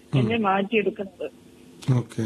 എന്നെ മാറ്റിയെടുക്കുന്നത് ഓക്കെ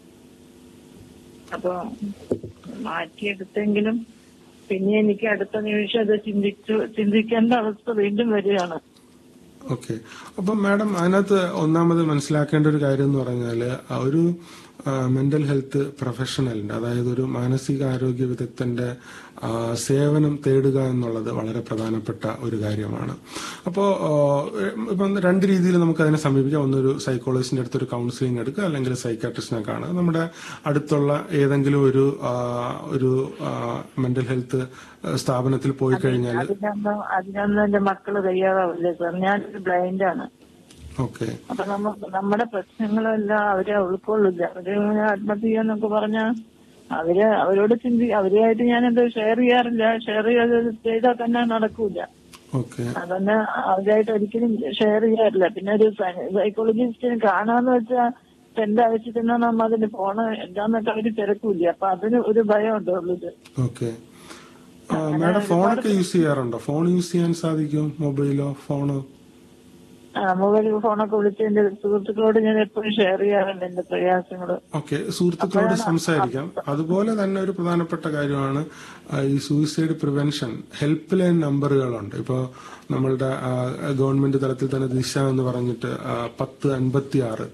അപ്പൊ മാറ്റിയെടുത്തെങ്കിലും പിന്നെ എനിക്ക് അടുത്ത നിമിഷം അത് ചിന്തിച്ചു ചിന്തിക്കേണ്ട അവസ്ഥ വീണ്ടും വരികയാണ് ഓക്കെ അപ്പം മാഡം അതിനകത്ത് ഒന്നാമത് മനസ്സിലാക്കേണ്ട ഒരു കാര്യം എന്ന് പറഞ്ഞാല് ആ ഒരു മെന്റൽ ഹെൽത്ത് പ്രൊഫഷണലിന്റെ അതായത് ഒരു മാനസികാരോഗ്യ വിദഗ്ധന്റെ ആ, സേവനം തേടുക എന്നുള്ളത് വളരെ പ്രധാനപ്പെട്ട ഒരു കാര്യമാണ് അപ്പോൾ ഇപ്പം രണ്ട് രീതിയിൽ നമുക്ക് അതിനെ സമീപിക്കാം ഒന്നൊരു സൈക്കോളജിസ്റ്റിന്റെ അടുത്ത് ഒരു കൗൺസിലിംഗ് എടുക്കുക അല്ലെങ്കിൽ സൈക്കാട്രിസ്റ്റിനെ കാണുക നമ്മുടെ അടുത്തുള്ള ഏതെങ്കിലും ഒരു ആ, ഒരു മെന്റൽ ഹെൽത്ത് സ്ഥാപനത്തിൽ പോയി കഴിഞ്ഞാൽ അതിനൊന്നും അതിനൊന്നും എന്റെ മക്കള് തയ്യാറാവില്ല സാർ ഞാനൊരു ബ്ലൈൻഡ് ആണ് ഓക്കെ അപ്പൊ നമ്മ നമ്മുടെ പ്രശ്നങ്ങളെല്ലാം അവരെ ഉൾക്കൊള്ളില്ല അവര് ഇങ്ങനെ ആത്മഹത്യ ചെയ്യാന്നൊക്കെ പറഞ്ഞ അവര് അവരോട് ചിന്തി അവരുമായിട്ട് ഞാൻ എന്താ ഷെയർ ചെയ്യാറില്ല ഷെയർ ചെയ്താൽ തന്നെ നടക്കൂല ഓക്കെ അതന്നെ അവരായിട്ട് ഒരിക്കലും ഷെയർ ചെയ്യാറില്ല പിന്നെ ഒരു സൈക്കോളജിസ്റ്റിനെ കാണാന്ന് വെച്ചാൽ എന്റെ ആവശ്യത്തിനാണ് നമ്മ അതിന് പോണ എന്താന്നൊക്കെ അവര് തിരക്കൂല അപ്പൊ അതിന് ഒരു ഭയമുണ്ട് ഉള്ളില് ഓക്കെ മാഡം ഫോണൊക്കെ യൂസ് ചെയ്യാറുണ്ടോ ഫോൺ യൂസ് ചെയ്യാൻ സാധിക്കും മൊബൈലോ ഫോണോ ആ മൊബൈൽ ഫോണൊക്കെ വിളിച്ച് എന്റെ സുഹൃത്തുക്കളോട് ഞാൻ എപ്പോഴും ഷെയർ ചെയ്യാറുണ്ട് എന്റെ പ്രയാസങ്ങള് ഓക്കെ സുഹൃത്തുക്കളോട് സംസാരിക്കാം അതുപോലെ തന്നെ ഒരു പ്രധാനപ്പെട്ട കാര്യമാണ് ആ, ഈ സൂയിസൈഡ് പ്രിവെൻഷൻ ഹെൽപ്പ് ലൈൻ നമ്പറുകളുണ്ട് ഇപ്പോൾ നമ്മളുടെ ആ, ഗവൺമെന്റ് തലത്തിൽ തന്നെ ദിശ എന്ന് പറഞ്ഞിട്ട് ആ, പത്ത് അൻപത്തി ആറ്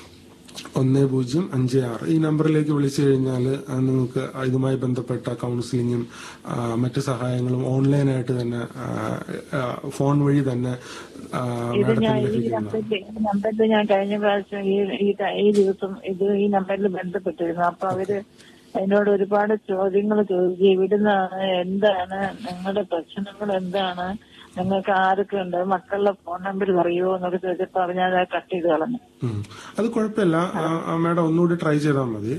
ഒന്ന് പൂജ്യം അഞ്ച് ആറ് ഈ നമ്പറിലേക്ക് വിളിച്ചു കഴിഞ്ഞാൽ നിങ്ങൾക്ക് ഇതുമായി ബന്ധപ്പെട്ട കൗൺസിലിങ്ങും ആ, മറ്റ് സഹായങ്ങളും ഓൺലൈനായിട്ട് തന്നെ ആ, ആ, ഫോൺ വഴി തന്നെ ആ, ഇത് മാഡത്തിന് ഞാൻ ഈ ലഭിക്കുന്നതാണ് നമ്പറിൽ ഈ നമ്പറിൽ ഞാൻ കഴിഞ്ഞ പ്രാവശ്യം ഈ ഈ ത- ഈ ദിവസം ഇത് ഈ നമ്പറിൽ ബന്ധപ്പെട്ടിരുന്നു അപ്പൊ അവര് എന്നോട് ഒരുപാട് ചോദ്യങ്ങൾ ചോദിച്ചു ഇവിടുന്നാണ് എന്താണ് നിങ്ങളുടെ പ്രശ്നങ്ങൾ എന്താണ് നിങ്ങൾക്ക് ആരൊക്കെ ഉണ്ട് മക്കളുടെ ഫോൺ നമ്പർ പറയുമോ എന്നൊക്കെ ചോദിച്ചപ്പോ ഞാൻ അത് കട്ട് ചെയ്ത് കളഞ്ഞു ഉം. അത് കുഴപ്പമില്ല ആ, ആ, മാഡം ഒന്നുകൂടി ട്രൈ ചെയ്താൽ മതി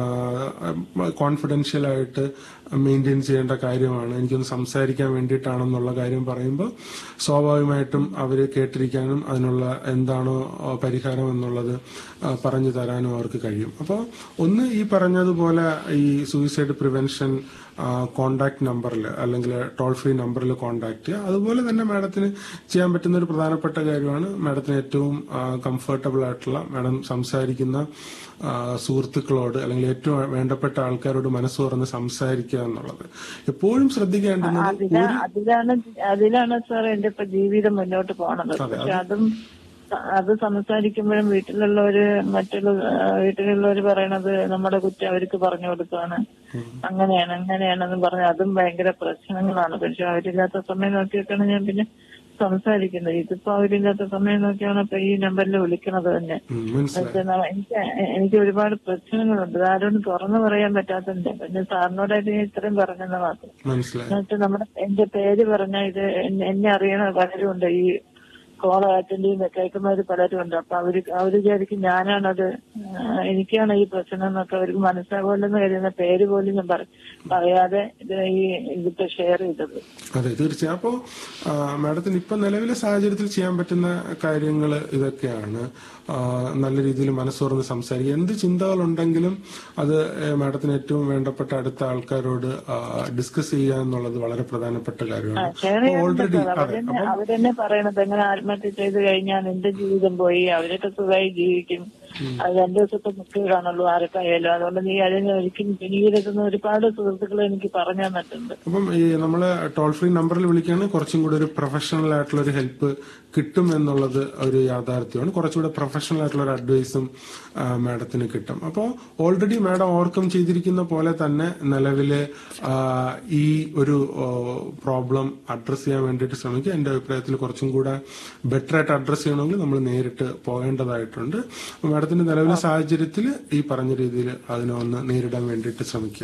കോൺഫിഡൻഷ്യൽ ആയിട്ട് മെയിൻറ്റെയിൻ ചെയ്യേണ്ട കാര്യമാണ് എനിക്കൊന്ന് സംസാരിക്കാൻ വേണ്ടിയിട്ടാണെന്നുള്ള കാര്യം പറയുമ്പോൾ സ്വാഭാവികമായിട്ടും അവര് കേട്ടിരിക്കാനും അതിനുള്ള എന്താണോ ആ, പരിഹാരം എന്നുള്ളത് ആ, പറഞ്ഞു തരാനും അവർക്ക് കഴിയും അപ്പോൾ ഒന്ന് ഈ പറഞ്ഞതുപോലെ ഈ സൂയിസൈഡ് പ്രിവെൻഷൻ കോണ്ടാക്ട് നമ്പറിൽ അല്ലെങ്കിൽ ടോൾ ഫ്രീ നമ്പറിൽ കോണ്ടാക്ട് ചെയ്യുക അതുപോലെ തന്നെ മാഡത്തിന് ചെയ്യാൻ പറ്റുന്ന ഒരു പ്രധാനപ്പെട്ട കാര്യമാണ് മാഡത്തിന് ഏറ്റവും കംഫർട്ടബിൾ ആയിട്ടുള്ള മാഡം സംസാരിക്കുന്ന ആ, സുഹൃത്തുക്കളോട് അല്ലെങ്കിൽ ഏറ്റവും വേണ്ടപ്പെട്ട ആൾക്കാരോട് മനസ്സ് തുറന്ന് സംസാരിക്കുക എന്നുള്ളത് എപ്പോഴും ശ്രദ്ധിക്കേണ്ടുന്നത് അതിലാ അതിലാണ് അതിലാണ് സാർ എന്റെ ഇപ്പൊ ജീവിതം മുന്നോട്ട് പോണത് പക്ഷെ അതും അത് സംസാരിക്കുമ്പോഴും വീട്ടിലുള്ളവര് മറ്റുള്ള ആ, വീട്ടിലുള്ളവര് പറയണത് നമ്മുടെ കുറ്റം അവർക്ക് പറഞ്ഞു കൊടുക്കാണ് അങ്ങനെയാണ് അങ്ങനെയാണെന്ന് പറഞ്ഞ് അതും ഭയങ്കര പ്രശ്നങ്ങളാണ് പക്ഷെ അവരില്ലാത്ത സമയം നോക്കിയൊക്കെയാണ് ഞാൻ പിന്നെ സംസാരിക്കുന്നത് ഇതിപ്പോ അവരില്ലാത്ത സമയം നോക്കിയാണ് ഇപ്പൊ ഈ നമ്പറിൽ വിളിക്കണത് തന്നെ ഉം, മനസ്സിലായി പക്ഷെ ന- എനിക്ക് എനിക്ക് ഒരുപാട് പ്രശ്നങ്ങളുണ്ട് ആരോടും തുറന്നു പറയാൻ പറ്റാത്തതുണ്ട് പിന്നെ സാറിനോടായിട്ട് ഞാൻ ഇത്രയും പറഞ്ഞെന്ന് മാത്രം മനസ്സിലായി എന്നിട്ട് നമ്മുടെ എന്റെ പേര് പറഞ്ഞ ഇത് എന്നെ എന്നെ അറിയണ പലരും ഉണ്ട് ഈ കോൾ അറ്റൻഡ് ചെയ്യുന്ന കേൾക്കുന്നവര് പലരും ഉണ്ട് അപ്പൊ അവര് അവര് വിചാരിക്കും ഞാനാണത് ആ, എനിക്കാണ് ഈ പ്രശ്നം എന്നൊക്കെ അവർക്ക് മനസ്സിലാകുമല്ലെന്ന് കരുതുന്ന പേര് പോലും ഞാൻ പറ- പറയാതെ ഇത് ഈ ഇതിപ്പോ ഷെയർ ചെയ്തത് അതെ തീർച്ചയായും അപ്പോ ആ, മാഡത്തിന് ഇപ്പൊ നിലവിലെ സാഹചര്യത്തിൽ ചെയ്യാൻ പറ്റുന്ന കാര്യങ്ങൾ ഇതൊക്കെയാണ് ആ, നല്ല രീതിയിൽ മനസ്സ് തുറന്ന് സംസാരിക്കുക എന്ത് ചിന്തകളുണ്ടെങ്കിലും അത് ഏ, മാഡത്തിന് ഏറ്റവും വേണ്ടപ്പെട്ട അടുത്ത ആൾക്കാരോട് ഡിസ്കസ് ചെയ്യുക എന്നുള്ളത് വളരെ പ്രധാനപ്പെട്ട കാര്യമാണ് ഷെയർ ചെയ്യാൻ ഓൾറെഡി പറ്റും അതെ അവരെന്നെ അവരെന്നെ പറയണത് എങ്ങനെ ആത്മഹത്യ ചെയ്ത് കഴിഞ്ഞാൽ എന്റെ ജീവിതം പോയി അവരൊക്കെ സുഖമായി ജീവിക്കും അത് രണ്ടു ദിവസത്തെ മുക്കുകളാണുള്ളൂ ആരൊക്കെയായാലും അതുകൊണ്ട് നീ അതിനെ ഒരിക്കലും പിന്നീടെത്തുന്ന ഒരുപാട് സുഹൃത്തുക്കൾ എനിക്ക് പറഞ്ഞു തന്നിട്ടുണ്ട് അപ്പം ഈ നമ്മള് ടോൾ ഫ്രീ നമ്പറിൽ വിളിക്കുകയാണെങ്കിൽ കുറച്ചും കൂടി ഒരു പ്രൊഫഷണൽ ആയിട്ടുള്ള ഒരു ഹെൽപ്പ് കിട്ടും എന്നുള്ളത് ഒരു യാഥാർത്ഥ്യമാണ് കുറച്ചുകൂടെ പ്രൊഫഷണൽ ആയിട്ടുള്ള ഒരു അഡ്വൈസും മാഡത്തിന് കിട്ടും അപ്പോൾ ഓൾറെഡി മാഡം ഓവർകം ചെയ്തിരിക്കുന്ന പോലെ തന്നെ നിലവിലെ ആ, ഈ ഒരു പ്രോബ്ലം അഡ്രസ് ചെയ്യാൻ വേണ്ടിയിട്ട് ശ്രമിക്കുക എന്റെ അഭിപ്രായത്തിൽ കുറച്ചും കൂടെ ബെറ്റർ ആയിട്ട് അഡ്രസ് ചെയ്യണമെങ്കിൽ നമ്മൾ നേരിട്ട് പോകേണ്ടതായിട്ടുണ്ട് മാഡത്തിന്റെ നിലവിലെ സാഹചര്യത്തിൽ ഈ പറഞ്ഞ രീതിയിൽ അതിനെ ഒന്ന് നേരിടാൻ വേണ്ടിയിട്ട് ശ്രമിക്കുക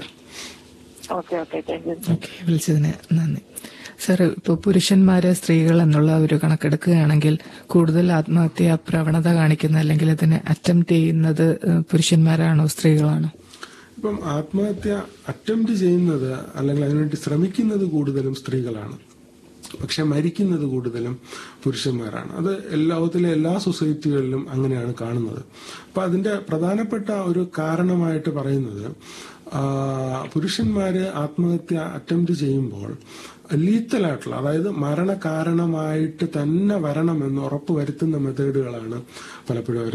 okay okay thank you okay വിളിച്ചതിന് നന്ദി സാർ ഇപ്പോൾ പുരുഷന്മാര് സ്ത്രീകൾ എന്നുള്ള ഒരു കണക്കെടുക്കുകയാണെങ്കിൽ കൂടുതൽ ആത്മഹത്യാ പ്രവണത കാണിക്കുന്ന അല്ലെങ്കിൽ അതിന് അറ്റംപ്റ്റ് ചെയ്യുന്നത് ഏഹ്, പുരുഷന്മാരാണോ സ്ത്രീകളാണോ ഇപ്പം ആത്മഹത്യ അറ്റംപ്റ്റ് ചെയ്യുന്നത് അല്ലെങ്കിൽ അതിനുവേണ്ടി ശ്രമിക്കുന്നത് കൂടുതലും സ്ത്രീകളാണ് പക്ഷെ മരിക്കുന്നത് കൂടുതലും പുരുഷന്മാരാണ് അത് ലോകത്തിലെ എല്ലാ സൊസൈറ്റികളിലും അങ്ങനെയാണ് കാണുന്നത് അപ്പൊ അതിന്റെ പ്രധാനപ്പെട്ട ഒരു കാരണമായിട്ട് പറയുന്നത് ആ, പുരുഷന്മാര് ആത്മഹത്യ അറ്റംപ്റ്റ് ചെയ്യുമ്പോൾ ലീത്തലായിട്ടുള്ള അതായത് മരണകാരണമായിട്ട് തന്നെ വരണമെന്ന് ഉറപ്പ് വരുത്തുന്ന മെത്തേഡുകളാണ് പലപ്പോഴും അവർ